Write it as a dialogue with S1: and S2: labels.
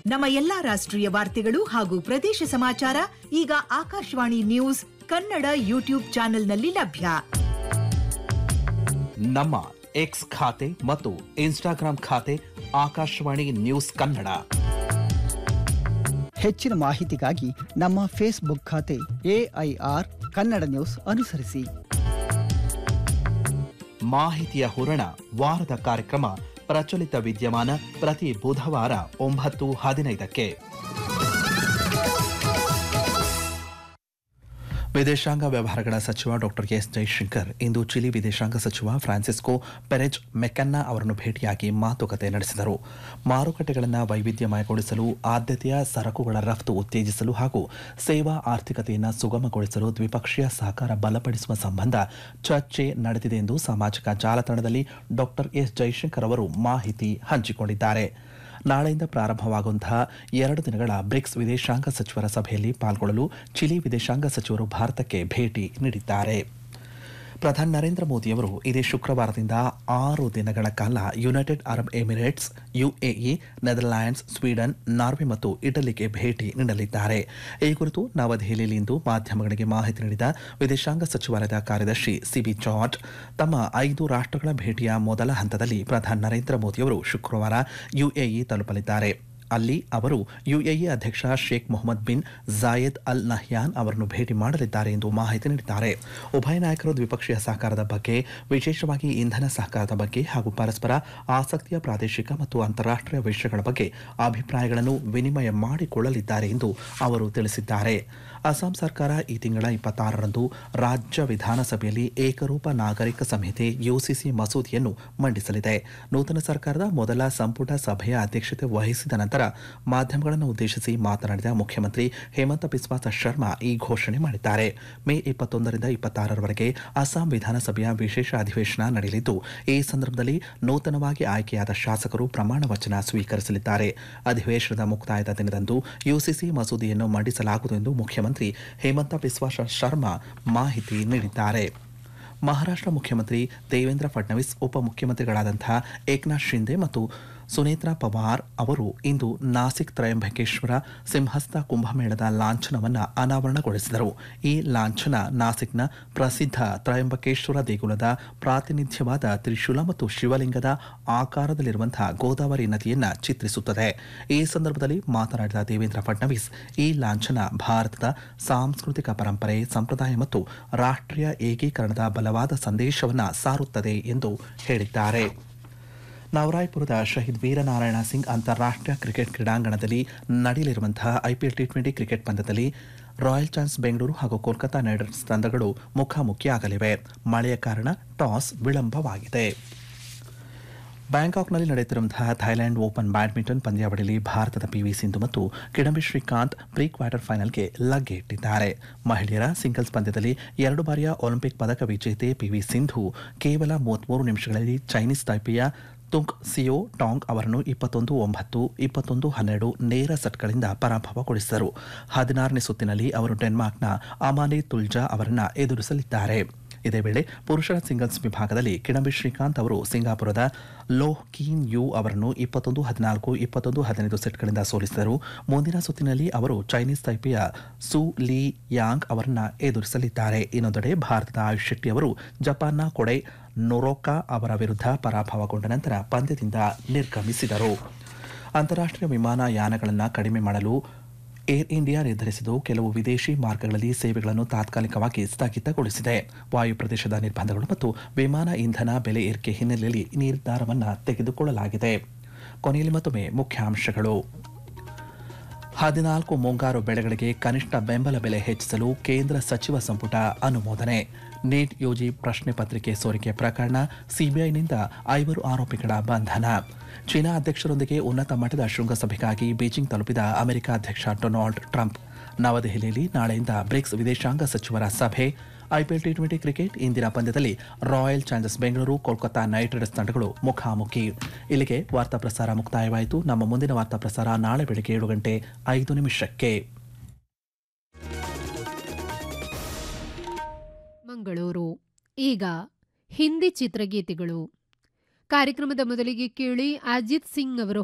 S1: ನಮ್ಮ ಎಲ್ಲಾ ರಾಷ್ಟ್ರೀಯ ವಾರ್ತೆಗಳು ಹಾಗೂ ಪ್ರದೇಶ ಸಮಾಚಾರ ಈಗ ಆಕಾಶವಾಣಿ ನ್ಯೂಸ್ ಕನ್ನಡ ಯೂಟ್ಯೂಬ್ ಚಾನೆಲ್ನಲ್ಲಿ ಲಭ್ಯ
S2: ನಮ್ಮ ಎಕ್ಸ್ ಖಾತೆ ಮತ್ತು ಇನ್ಸ್ಟಾಗ್ರಾಂ ಖಾತೆ ಆಕಾಶವಾಣಿ ನ್ಯೂಸ್ ಕನ್ನಡ
S3: ಹೆಚ್ಚಿನ ಮಾಹಿತಿಗಾಗಿ ನಮ್ಮ ಫೇಸ್ಬುಕ್ ಖಾತೆ ಎಐಆರ್ ಕನ್ನಡ ನ್ಯೂಸ್ ಅನುಸರಿಸಿ
S2: ಮಾಹಿತಿಯ ಹೂರಣ ವಾರದ ಕಾರ್ಯಕ್ರಮ ಪ್ರಚಲಿತ ವಿದ್ಯಮಾನ ಪ್ರತಿ ಬುಧವಾರ ಒಂಬತ್ತು ಹದಿನೈದಕ್ಕೆ ವಿದೇಶಾಂಗ ವ್ಯವಹಾರಗಳ ಸಚಿವ ಡಾಕ್ಟರ್ ಎಸ್ ಜೈಶಂಕರ್ ಇಂದು ಚಿಲಿ ವಿದೇಶಾಂಗ ಸಚಿವ ಫ್ರಾನ್ಸಿಸ್ಕೋ ಪೆರೆಜ್ ಮೆಕನ್ನ ಅವರನ್ನು ಭೇಟಿಯಾಗಿ ಮಾತುಕತೆ ನಡೆಸಿದರು ಮಾರುಕಟ್ಟೆಗಳನ್ನು ವೈವಿಧ್ಯಮಯಗೊಳಿಸಲು ಆದ್ಯತೆಯ ಸರಕುಗಳ ರಫ್ತು ಉತ್ತೇಜಿಸಲು ಹಾಗೂ ಸೇವಾ ಆರ್ಥಿಕತೆಯನ್ನು ಸುಗಮಗೊಳಿಸಲು ದ್ವಿಪಕ್ಷೀಯ ಸಹಕಾರ ಬಲಪಡಿಸುವ ಸಂಬಂಧ ಚರ್ಚೆ ನಡೆದಿದೆ ಎಂದು ಸಾಮಾಜಿಕ ಜಾಲತಾಣದಲ್ಲಿ ಡಾಕ್ಟರ್ ಎಸ್ ಜೈಶಂಕರ್ ಅವರು ಮಾಹಿತಿ ಹಂಚಿಕೊಂಡಿದ್ದಾರೆ ನಾಳೆಯಿಂದ ಪ್ರಾರಂಭವಾಗುವಂತಹ ಎರಡು ದಿನಗಳ ಬ್ರಿಕ್ಸ್ ವಿದೇಶಾಂಗ ಸಚಿವರ ಸಭೆಯಲ್ಲಿ ಪಾಲ್ಗೊಳ್ಳಲು ಚಿಲಿ ವಿದೇಶಾಂಗ ಸಚಿವರು ಭಾರತಕ್ಕೆ ಭೇಟಿ ನೀಡಿದ್ದಾರೆ ಪ್ರಧಾನಿ ನರೇಂದ್ರ ಮೋದಿಯವರು ಇದೇ ಶುಕ್ರವಾರದಿಂದ ಆರು ದಿನಗಳ ಕಾಲ United Arab Emirates UAE Netherlands Sweden Norway ಮತ್ತು ಇಟಲಿಗೆ ಭೇಟಿ ನೀಡಲಿದ್ದಾರೆ ಈ ಕುರಿತು ನವದೆಹಲಿಯಲ್ಲಿಂದು ಮಾಧ್ಯಮಗಳಿಗೆ ಮಾಹಿತಿ ನೀಡಿದ ವಿದೇಶಾಂಗ ಸಚಿವಾಲಯದ ಕಾರ್ಯದರ್ಶಿ ಸಿಬಿ ಜಾರ್ಜ್ ತಮ್ಮ ಐದು ರಾಷ್ಟ್ರಗಳ ಭೇಟಿಯ ಮೊದಲ ಹಂತದಲ್ಲಿ ಪ್ರಧಾನಿ ನರೇಂದ್ರ ಮೋದಿಯವರು ಶುಕ್ರವಾರ ಯುಎಇ ತಲುಪಲಿದ್ದಾರೆ ಅಲ್ಲಿ ಅವರು ಯುಎಇ ಅಧ್ಯಕ್ಷ Sheikh Mohammed bin Zayed Al Nahyan ಅವರನ್ನು ಭೇಟಿ ಮಾಡಲಿದ್ದಾರೆ ಎಂದು ಮಾಹಿತಿ ನೀಡಿದ್ದಾರೆ ಉಭಯ ನಾಯಕರು ದ್ವಿಪಕ್ಷೀಯ ಸಹಕಾರದ ಬಗ್ಗೆ ವಿಶೇಷವಾಗಿ ಇಂಧನ ಸಹಕಾರದ ಬಗ್ಗೆ ಹಾಗೂ ಪರಸ್ಪರ ಆಸಕ್ತಿಯ ಪ್ರಾದೇಶಿಕ ಮತ್ತು ಅಂತಾರಾಷ್ಟ್ರೀಯ ವಿಷಯಗಳ ಬಗ್ಗೆ ಅಭಿಪ್ರಾಯಗಳನ್ನು ವಿನಿಮಯ ಮಾಡಿಕೊಳ್ಳಲಿದ್ದಾರೆ ಎಂದು ಅವರು ತಿಳಿಸಿದ್ದಾರೆ ಅಸ್ಸಾಂ ಸರ್ಕಾರ ಈ ತಿಂಗಳ ಇಪ್ಪತ್ತಾರರಂದು ರಾಜ್ಯ ವಿಧಾನಸಭೆಯಲ್ಲಿ ಏಕರೂಪ ನಾಗರಿಕ ಸಂಹಿತೆ ಯುಸಿಸಿ ಮಸೂದೆಯನ್ನು ಮಂಡಿಸಲಿದೆ ನೂತನ ಸರ್ಕಾರದ ಮೊದಲ ಸಂಪುಟ ಸಭೆಯ ಅಧ್ಯಕ್ಷತೆ ವಹಿಸಿದ ನಂತರ ಮಾಧ್ಯಮಗಳನ್ನು ಉದ್ದೇಶಿಸಿ ಮಾತನಾಡಿದ ಮುಖ್ಯಮಂತ್ರಿ ಹೇಮಂತ ಬಿಸ್ವಾಸ ಶರ್ಮಾ ಈ ಘೋಷಣೆ ಮಾಡಿದ್ದಾರೆ ಮೇ ಇಪ್ಪತ್ತೊಂದರಿಂದ ಇಪ್ಪತ್ತಾರರವರೆಗೆ ಅಸ್ಸಾಂ ವಿಧಾನಸಭೆಯ ವಿಶೇಷ ಅಧಿವೇಶನ ನಡೆಯಲಿದ್ದು ಈ ಸಂದರ್ಭದಲ್ಲಿ ನೂತನವಾಗಿ ಆಯ್ಕೆಯಾದ ಶಾಸಕರು ಪ್ರಮಾಣ ವಚನ ಸ್ವೀಕರಿಸಲಿದ್ದಾರೆ ಅಧಿವೇಶನದ ಮುಕ್ತಾಯದ ದಿನದಂದು ಯುಸಿಸಿ ಮಸೂದೆಯನ್ನು ಮಂಡಿಸಲಾಗುವುದು ಎಂದು ಮುಖ್ಯಮಂತ್ರಿ ಹೇಮಂತ ಬಿಸ್ವಾಸ ಶರ್ಮಾ ಮಾಹಿತಿ ನೀಡಿದ್ದಾರೆ ಮಹಾರಾಷ್ಟ್ರ ಮುಖ್ಯಮಂತ್ರಿ ದೇವೇಂದ್ರ ಫಡ್ನವೀಸ್ ಉಪಮುಖ್ಯಮಂತ್ರಿಗಳಾದಂತಹ ಏಕನಾಥ್ ಶಿಂದೆ ಮತ್ತು ಸುನೇತ್ರಾ ಪವಾರ್ ಅವರು ಇಂದು ನಾಸಿಕ್ ತ್ರಯಂಬಕೇಶ್ವರ ಸಿಂಹಸ್ಥ ಕುಂಭಮೇಳದ ಲಾಂಛನವನ್ನು ಅನಾವರಣಗೊಳಿಸಿದರು ಈ ಲಾಂಛನ ನಾಸಿಕ್ನ ಪ್ರಸಿದ್ಧ ತ್ರಯಂಬಕೇಶ್ವರ ದೇಗುಲದ ಪ್ರಾತಿನಿಧ್ಯವಾದ ತ್ರಿಶೂಲ ಮತ್ತು ಶಿವಲಿಂಗದ ಆಕಾರದಲ್ಲಿರುವಂತಹ ಗೋದಾವರಿ ನದಿಯನ್ನು ಚಿತ್ರಿಸುತ್ತದೆ ಈ ಸಂದರ್ಭದಲ್ಲಿ ಮಾತನಾಡಿದ ದೇವೇಂದ್ರ ಫಡ್ನವೀಸ್ ಈ ಲಾಂಛನ ಭಾರತದ ಸಾಂಸ್ಕೃತಿಕ ಪರಂಪರೆ ಸಂಪ್ರದಾಯ ಮತ್ತು ರಾಷ್ಟ್ರೀಯ ಏಕೀಕರಣದ ಬಲವಾದ ಸಂದೇಶವನ್ನು ಸಾರುತ್ತದೆ ಎಂದು ಹೇಳಿದ್ದಾರೆ ನವರಾಯ್ಪುರದ ಶಹೀದ್ ವೀರನಾರಾಯಣ ಸಿಂಗ್ ಅಂತಾರಾಷ್ಟ್ರೀಯ ಕ್ರಿಕೆಟ್ ಕ್ರೀಡಾಂಗಣದಲ್ಲಿ ನಡೆಯಲಿರುವಂತಹ ಐಪಿಎಲ್ ಟಿ ಟ್ವೆಂಟಿ ಕ್ರಿಕೆಟ್ ಪಂದ್ಯದಲ್ಲಿ ರಾಯಲ್ ಚಾನ್ಸ್ ಬೆಂಗಳೂರು ಹಾಗೂ ಕೋಲ್ಕತಾ ನೈಟ್ ರೈಡರ್ಸ್ ತಂಡಗಳು ಮುಖಾಮುಖಿಯಾಗಲಿವೆ ಮಳೆಯ ಕಾರಣ ಟಾಸ್ ವಿಳಂಬವಾಗಿದೆ ಬ್ಯಾಂಕಾಕ್ನಲ್ಲಿ ನಡೆಯುತ್ತಿರುವಂತಹ ಥೈಲ್ಯಾಂಡ್ ಓಪನ್ ಬ್ಯಾಡ್ಮಿಂಟನ್ ಪಂದ್ಯಾವಳಿಯಲ್ಲಿ ಭಾರತದ ಪಿವಿ ಸಿಂಧು ಮತ್ತು ಕಿಡಂಬಿ ಶ್ರೀಕಾಂತ್ ಪ್ರೀ ಕ್ವಾರ್ಟರ್ ಫೈನಲ್ಗೆ ಲಗ್ಗೆ ಇಟ್ಟಿದ್ದಾರೆ ಮಹಿಳೆಯರ ಸಿಂಗಲ್ಸ್ ಪಂದ್ಯದಲ್ಲಿ ಎರಡು ಬಾರಿಯ ಒಲಿಂಪಿಕ್ ಪದಕ ವಿಜೇತೆ ಪಿವಿ ಸಿಂಧು ಕೇವಲ ಮೂವತ್ಮೂರು ನಿಮಿಷಗಳಲ್ಲಿ ಚೈನೀಸ್ ತೈಪೆಯ ತುಂಗ್ ಸಿಯೋ ಟಾಂಗ್ ಅವರನ್ನು ಇಪ್ಪತ್ತೊಂದು ಒಂಬತ್ತು ಇಪ್ಪತ್ತೊಂದು ಹನ್ನೆರಡು ನೇರ ಸೆಟ್ಗಳಿಂದ ಪರಾಭವಗೊಳಿಸಿದರು ಹದಿನಾರನೇ ಸುತ್ತಿನಲ್ಲಿ ಅವರು ಡೆನ್ಮಾರ್ಕ್ನ ಅಮಾನೆ ತುಲ್ಜಾ ಅವರನ್ನು ಎದುರಿಸಲಿದ್ದಾರೆ ಇದೇ ವೇಳೆ ಪುರುಷರ ಸಿಂಗಲ್ಸ್ ವಿಭಾಗದಲ್ಲಿ ಕಿಡಂಬಿ ಶ್ರೀಕಾಂತ್ ಅವರು ಸಿಂಗಾಪುರದ ಲೋಹ್ ಕೀನ್ ಯು ಅವರನ್ನು ಇಪ್ಪತ್ತೊಂದು ಹದಿನಾಲ್ಕು ಇಪ್ಪತ್ತೊಂದು ಹದಿನೈದು ಸೆಟ್ಗಳಿಂದ ಸೋಲಿಸಿದರು ಮುಂದಿನ ಸುತ್ತಿನಲ್ಲಿ ಅವರು ಚೈನೀಸ್ ತೈಪೆಯ ಸು ಲೀ ಯಾಂಗ್ ಅವರನ್ನ ಎದುರಿಸಲಿದ್ದಾರೆ ಇನ್ನೊಂದೆಡೆ ಭಾರತದ ಆಯುಷ್ ಶೆಟ್ಟಿ ಅವರು ಜಪಾನ್ನ ಕೊಡೈ ನೊರೊಕಾ ಅವರ ವಿರುದ್ಧ ಪರಾಭವಗೊಂಡ ನಂತರ ಪಂದ್ಯದಿಂದ ನಿರ್ಗಮಿಸಿದರು ಅಂತಾರಾಷ್ಟ್ರೀಯ ವಿಮಾನಯಾನಗಳನ್ನು ಕಡಿಮೆ ಮಾಡಲು ಏರ್ ಇಂಡಿಯಾ ನಿರ್ಧರಿಸಿದ್ದು ಕೆಲವು ವಿದೇಶಿ ಮಾರ್ಗಗಳಲ್ಲಿ ಸೇವೆಗಳನ್ನು ತಾತ್ಕಾಲಿಕವಾಗಿ ಸ್ಥಗಿತಗೊಳಿಸಿದೆ ವಾಯು ಪ್ರದೇಶದ ನಿರ್ಬಂಧಗಳು ಮತ್ತು ವಿಮಾನ ಇಂಧನ ಬೆಲೆ ಏರಿಕೆ ಹಿನ್ನೆಲೆಯಲ್ಲಿ ಈ ನಿರ್ಧಾರವನ್ನು ತೆಗೆದುಕೊಳ್ಳಲಾಗಿದೆ ಕೊನೆಯಲ್ಲಿ ಮತ್ತೊಮ್ಮೆ ಮುಖ್ಯಾಂಶಗಳು ಹದಿನಾಲ್ಕು ಮುಂಗಾರು ಬೆಳೆಗಳಿಗೆ ಕನಿಷ್ಠ ಬೆಂಬಲ ಬೆಲೆ ಹೆಚ್ಚಿಸಲು ಕೇಂದ್ರ ಸಚಿವ ಸಂಪುಟ ಅನುಮೋದನೆ ನೀಟ್ ಯುಜಿ ಪ್ರಶ್ನೆ ಪತ್ರಿಕೆ ಸೋರಿಕೆ ಪ್ರಕರಣ ಸಿಬಿಐನಿಂದ ಐವರು ಆರೋಪಿಗಳ ಬಂಧನ ಚೀನಾ ಅಧ್ಯಕ್ಷರೊಂದಿಗೆ ಉನ್ನತ ಮಟ್ಟದ ಶೃಂಗಸಭೆಗಾಗಿ ಬೀಜಿಂಗ್ ತಲುಪಿದ ಅಮೆರಿಕ ಅಧ್ಯಕ್ಷ ಡೊನಾಲ್ಡ್ ಟ್ರಂಪ್ ನವದೆಹಲಿಯಲ್ಲಿ ನಾಳೆಯಿಂದ ಬ್ರಿಕ್ಸ್ ವಿದೇಶಾಂಗ ಸಚಿವರ ಸಭೆ ಐಪಿಎಲ್ ಟಿ ಟ್ವೆಂಟಿ ಕ್ರಿಕೆಟ್ ಇಂದಿನ ಪಂದ್ಯದಲ್ಲಿ Royal Challengers Bengaluru Kolkata Knight Riders ತಂಡಗಳು ಮುಖಾಮುಖಿ ಇಲ್ಲಿಗೆ ವಾರ್ತಾ ಪ್ರಸಾರ ಮುಕ್ತಾಯವಾಯಿತು ನಮ್ಮ ಮುಂದಿನ ವಾರ್ತಾ ಪ್ರಸಾರ ನಾಳೆ ಬೆಳಗ್ಗೆ ಏಳು ಗಂಟೆ ಐದು ನಿಮಿಷಕ್ಕೆ
S4: ಮಂಗಳೂರು ಈಗ ಹಿಂದಿ ಚಿತ್ರಗೀತೆಗಳು ಕಾರ್ಯಕ್ರಮದ ಮೊದಲಿಗೆ ಕೇಳಿ ಅಜಿತ್ ಸಿಂಗ್ ಅವರು